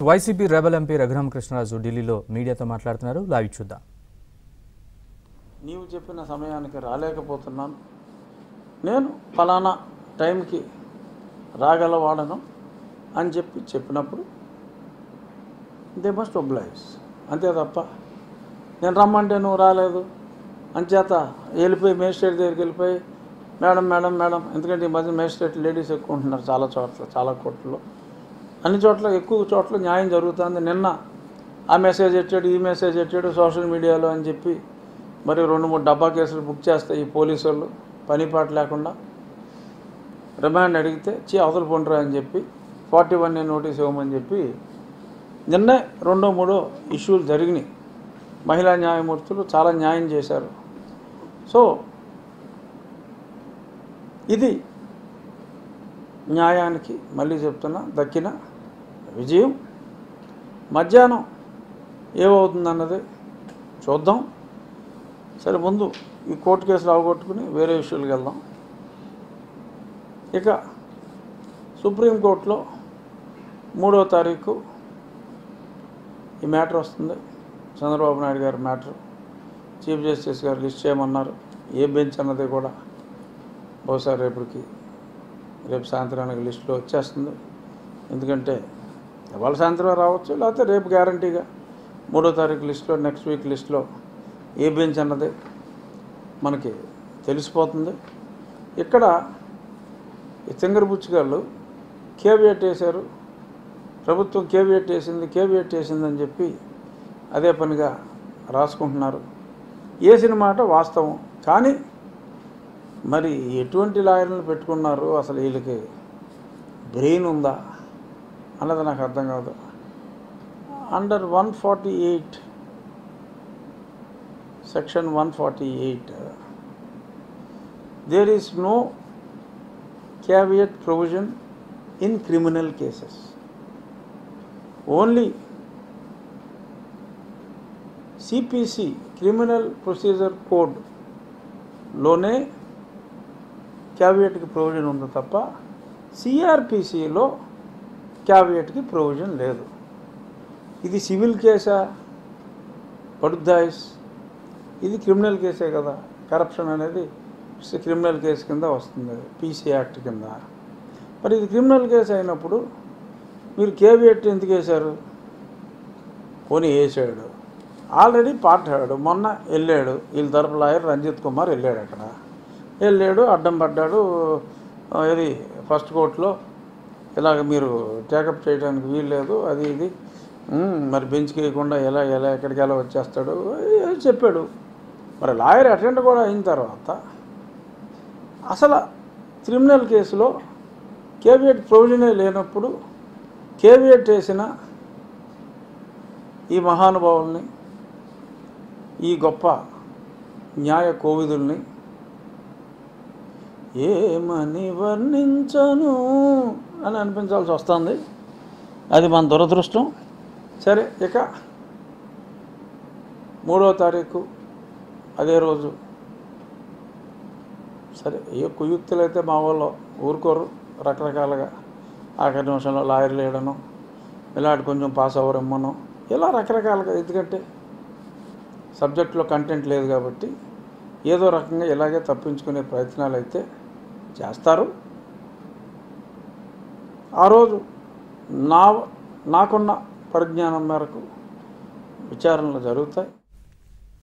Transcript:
YCP rebel MP Raghurama Krishnaraju ఢిల్లీలో మీడియాతో మాట్లాడుతున్నారు లైవ్ చూద్దాం నీవు చెప్పిన సమయానికి రాలేకపోతున్నాను నేను ఫలానా టైంకి రాగలవాడను అని చెప్పి చెప్పినప్పుడు దే మస్ట్ ఒబ్లైజ్ అంతే తప్ప నేను రమ్మంటే నువ్వు రాలేదు అంచేత వెళ్ళిపోయి మేజిస్ట్రేట్ దగ్గరికి వెళ్ళిపోయి మేడం మేడం మేడం ఎందుకంటే ఈ మధ్య మేజిస్ట్రేట్ లేడీస్ ఎక్కువ ఉంటున్నారు చాలా చోట్ల చాలా కోర్టులో అన్ని చోట్ల ఎక్కువ చోట్ల న్యాయం జరుగుతుంది నిన్న ఆ మెసేజ్ ఎట్టాడు ఈ మెసేజ్ ఎట్టాడు సోషల్ మీడియాలో అని చెప్పి మరి రెండు మూడు డబ్బా కేసులు బుక్ చేస్తాయి ఈ పోలీసు వాళ్ళు పనిపాటు లేకుండా రిమాండ్ అడిగితే చీ అవతల పొండరా అని చెప్పి ఫార్టీ వన్ నోటీస్ ఇవ్వమని చెప్పి నిన్నే రెండో మూడో ఇష్యూలు జరిగినాయి మహిళా న్యాయమూర్తులు చాలా న్యాయం చేశారు సో ఇది న్యాయానికి మళ్ళీ చెప్తున్నా దక్కిన విజయం మధ్యాహ్నం ఏమవుతుందన్నది చూద్దాం సరే ముందు ఈ కోర్టు కేసులు అవగొట్టుకుని వేరే విషయాలకు వెళ్దాం ఇక సుప్రీంకోర్టులో మూడో తారీఖు ఈ మ్యాటర్ వస్తుంది చంద్రబాబు నాయుడు గారి మ్యాటర్ చీఫ్ జస్టిస్ గారు లిస్ట్ చేయమన్నారు ఏ బెంచ్ అన్నది కూడా బహుశా రేపటికి రేపు సాయంత్రానికి లిస్టులో వచ్చేస్తుంది ఎందుకంటే ఇవాళ సాయంత్రం రావచ్చు లేకపోతే రేపు గ్యారంటీగా మూడో తారీఖు లిస్టులో నెక్స్ట్ వీక్ లిస్టులో ఏ బెంచ్ అన్నది మనకి తెలిసిపోతుంది ఇక్కడ ఈ తింగరబుచ్చి గారు కేవియట్ వేశారు ప్రభుత్వం కేవియట్ వేసింది కేవియట్ వేసిందని చెప్పి అదే పనిగా రాసుకుంటున్నారు వేసిన మాట వాస్తవం కానీ మరి ఎటువంటి లాయర్లను పెట్టుకున్నారు అసలు వీళ్ళకి బ్రెయిన్ ఉందా అన్నది నాకు అర్థం కాదు under one forty eight section one forty eight there is no caveat provision in criminal cases only CPC criminal procedure కోడ్లోనే క్యావియట్కి ప్రొవిజన్ ఉంది తప్ప సిఆర్పిసిలో క్యావియట్కి ప్రొవిజన్ లేదు ఇది సివిల్ కేసా పడుద్దాయిస్ ఇది క్రిమినల్ కేసే కదా కరప్షన్ అనేది క్రిమినల్ కేసు కింద వస్తుంది పీసీ యాక్ట్ కింద మరి ఇది క్రిమినల్ కేసు అయినప్పుడు మీరు కేవియట్ ఎందుకు వేశారు పోనీ వేసాడు ఆల్రెడీ పాటాడు మొన్న వెళ్ళాడు వీళ్ళ తరపు లాయర్ రంజిత్ కుమార్ వెళ్ళాడు అక్కడ వెళ్ళాడు అడ్డం పడ్డాడు ఆ, ఇది ఫస్ట్ కోర్టులో ఇలాగ మీరు టేకప్ చేయడానికి వీలు లేదు అది ఇది ఉమ్, మరి బెంచ్కి వేయకుండా ఎలా ఎలా ఎక్కడికి ఎలా వచ్చేస్తాడు ఏ చెప్పాడు మరి లాయర్ అటెండ్ కూడా అయిన తర్వాత అసలు క్రిమినల్ కేసులో కేవియట్ ప్రొవిజనే లేనప్పుడు కేవియట్ వేసిన ఈ మహానుభావుల్ని ఈ గొప్ప న్యాయ కోవిదుల్ని ఏమని వర్ణించను అని అనిపించాల్సి వస్తుంది అది మన దురదృష్టం సరే ఇక మూడో తారీఖు అదే రోజు సరే ఏ కుయుక్తులు అయితే మా వాళ్ళు ఊరుకోరు రకరకాలుగా ఆఖరి నిమిషంలో లాయర్లు వేయడను ఇలాంటి కొంచెం పాస్ అవ్వరమ్మను ఇలా రకరకాలుగా ఎందుకంటే సబ్జెక్టులో కంటెంట్ లేదు కాబట్టి ఏదో రకంగా ఇలాగే తప్పించుకునే ప్రయత్నాలు అయితే చేస్తారు ఆ రోజు నా నాకున్న పరిజ్ఞానం మేరకు విచారణలు జరుగుతాయి